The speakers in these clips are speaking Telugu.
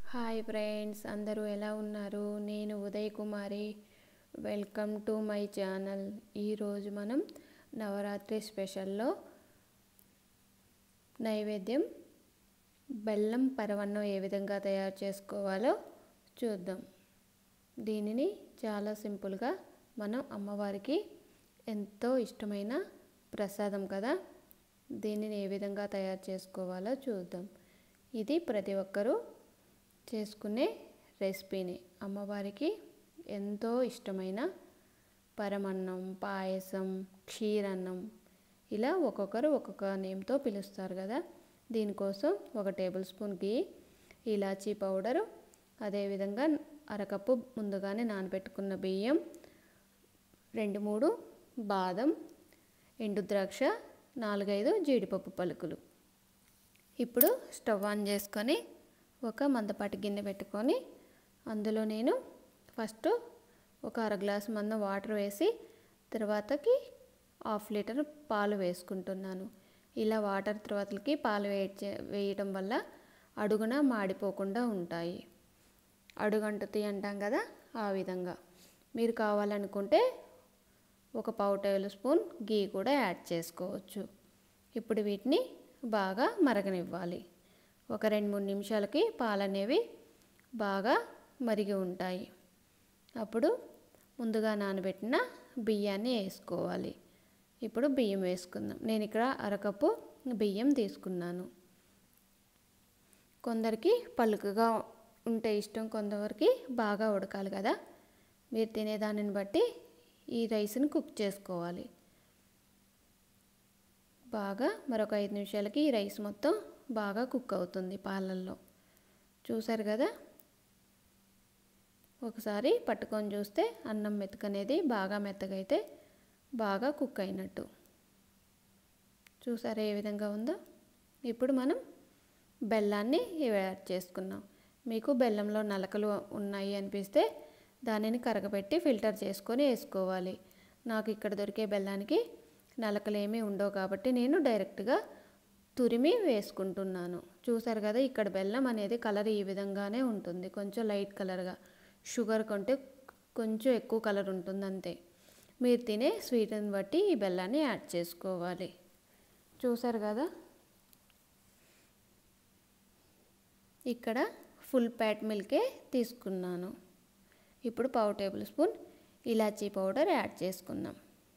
హాయ్ ఫ్రెండ్స్ అందరూ ఎలా ఉన్నారు నేను Uday Kumari welcome to my channel ఈరోజు మనం నవరాత్రి స్పెషల్లో నైవేద్యం బెల్లం పరవన్నం ఏ విధంగా తయారు చేసుకోవాలో చూద్దాం దీనిని చాలా సింపుల్గా మనం అమ్మవారికి ఎంతో ఇష్టమైన ప్రసాదం కదా దీనిని ఏ విధంగా తయారు చేసుకోవాలో చూద్దాం ఇది ప్రతి ఒక్కరూ చేసుకునే రెసిపీని అమ్మవారికి ఎంతో ఇష్టమైన పరమన్నం పాయసం క్షీరన్నం ఇలా ఒక్కొక్కరు ఒక్కొక్క నేమ్తో పిలుస్తారు కదా దీనికోసం ఒక టేబుల్ స్పూన్ గీ ఇలాచీ పౌడరు అదేవిధంగా అరకప్పు ముందుగానే నానబెట్టుకున్న బియ్యం రెండు మూడు బాదం ఎండు ద్రాక్ష నాలుగైదు జీడిపప్పు పలుకులు ఇప్పుడు స్టవ్ ఆన్ చేసుకొని ఒక మందపాటి గిన్నె పెట్టుకొని అందులో నేను ఫస్ట్ ఒక అర గ్లాసు మంద వాటర్ వేసి తర్వాతకి హాఫ్ లీటర్ పాలు వేసుకుంటున్నాను ఇలా వాటర్ తర్వాతకి పాలు వేయ వేయటం వల్ల అడుగున మాడిపోకుండా ఉంటాయి అడుగంటుతాయి అంటాం కదా ఆ విధంగా మీరు కావాలనుకుంటే ఒక పావు టేబుల్ స్పూన్ గీ కూడా యాడ్ చేసుకోవచ్చు ఇప్పుడు వీటిని బాగా మరగనివ్వాలి ఒక రెండు మూడు నిమిషాలకి పాలు అనేవి బాగా మరిగి ఉంటాయి అప్పుడు ముందుగా నానబెట్టిన బియ్యాన్ని వేసుకోవాలి ఇప్పుడు బియ్యం వేసుకుందాం నేను ఇక్కడ అరకప్పు బియ్యం తీసుకున్నాను కొందరికి పలుకుగా ఉంటే ఇష్టం కొంతవరకు బాగా ఉడకాలి కదా మీరు తినేదానిని బట్టి ఈ రైస్ని కుక్ చేసుకోవాలి బాగా మరొక ఐదు నిమిషాలకి ఈ రైస్ మొత్తం బాగా కుక్ అవుతుంది పాలల్లో చూసారు కదా ఒకసారి పట్టుకొని చూస్తే అన్నం మెతుకనేది బాగా మెత్తగైతే బాగా కుక్ అయినట్టు చూసారా ఏ విధంగా ఉందో ఇప్పుడు మనం బెల్లాన్ని యాడ్ చేసుకున్నాం మీకు బెల్లంలో నలకలు ఉన్నాయి అనిపిస్తే దానిని కరగబెట్టి ఫిల్టర్ చేసుకొని వేసుకోవాలి నాకు ఇక్కడ దొరికే బెల్లానికి నలకలేమీ ఉండవు కాబట్టి నేను డైరెక్ట్గా తురిమి వేసుకుంటున్నాను చూసారు కదా ఇక్కడ బెల్లం అనేది కలర్ ఈ విధంగానే ఉంటుంది కొంచెం లైట్ కలర్గా షుగర్ కంటే కొంచెం ఎక్కువ కలర్ ఉంటుంది అంతే మీరు తినే స్వీట్ని బట్టి ఈ బెల్లాన్ని యాడ్ చేసుకోవాలి చూసారు కదా ఇక్కడ ఫుల్ ప్యాట్ మిల్కే తీసుకున్నాను ఇప్పుడు పావు టేబుల్ స్పూన్ ఇలాచీ పౌడర్ యాడ్ చేసుకుందాం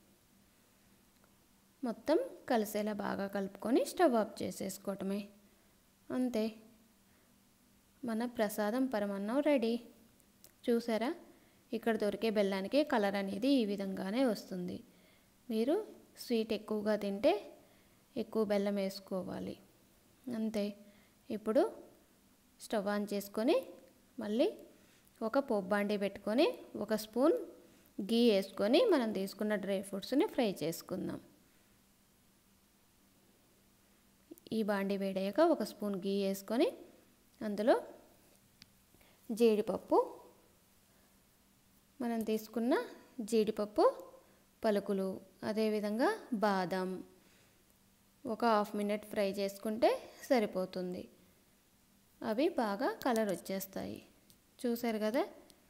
మొత్తం కలిసేలా బాగా కలుపుకొని స్టవ్ ఆఫ్ చేసేసుకోవటమే అంతే మన ప్రసాదం పరమన్నం రెడీ చూసారా ఇక్కడ దొరికే బెల్లానికి కలర్ అనేది ఈ విధంగానే వస్తుంది మీరు స్వీట్ ఎక్కువగా తింటే ఎక్కువ బెల్లం వేసుకోవాలి అంతే ఇప్పుడు స్టవ్ ఆన్ చేసుకొని మళ్ళీ ఒక పోప్ బాండీ పెట్టుకొని ఒక స్పూన్ గీ వేసుకొని మనం తీసుకున్న డ్రై ఫ్రూట్స్ని ఫ్రై చేసుకుందాం ఈ బాండీ వేడయ్యాక ఒక స్పూన్ గీ వేసుకొని అందులో జీడిపప్పు మనం తీసుకున్న జీడిపప్పు పలుకులు అదేవిధంగా బాదం ఒక హాఫ్ మినిట్ ఫ్రై చేసుకుంటే సరిపోతుంది అవి బాగా కలర్ వచ్చేస్తాయి చూసారు కదా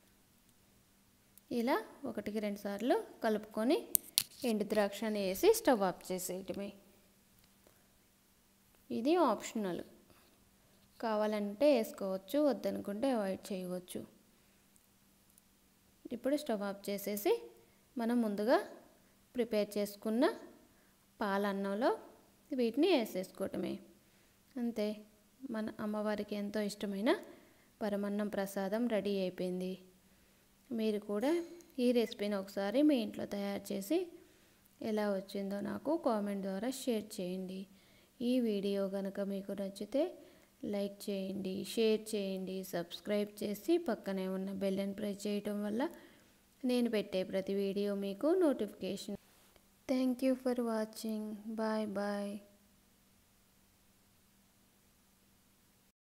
ఇలా ఒకటికి రెండు సార్లు కలుపుకొని ఎండు ద్రాక్షని వేసి స్టవ్ ఆఫ్ చేసేయటమే ఇది ఆప్షనల్ కావాలంటే వేసుకోవచ్చు వద్దనుకుంటే అవాయిడ్ చేయవచ్చు ఇప్పుడు స్టవ్ ఆఫ్ చేసేసి మనం ముందుగా ప్రిపేర్ చేసుకున్న పాలన్నంలో వీటిని వేసేసుకోవటమే అంతే మన అమ్మవారికి ఎంతో ఇష్టమైన పరమన్నం ప్రసాదం రెడీ అయిపోయింది మీరు కూడా ఈ రెసిపీని ఒకసారి మీ ఇంట్లో తయారు చేసి ఎలా వచ్చిందో నాకు కామెంట్ ద్వారా షేర్ చేయండి ఈ వీడియో కనుక మీకు నచ్చితే లైక్ చేయండి షేర్ చేయండి సబ్స్క్రైబ్ చేసి పక్కనే ఉన్న బెల్లని ప్రెస్ చేయటం వల్ల నేను పెట్టే ప్రతి వీడియో మీకు notification thank you for watching bye bye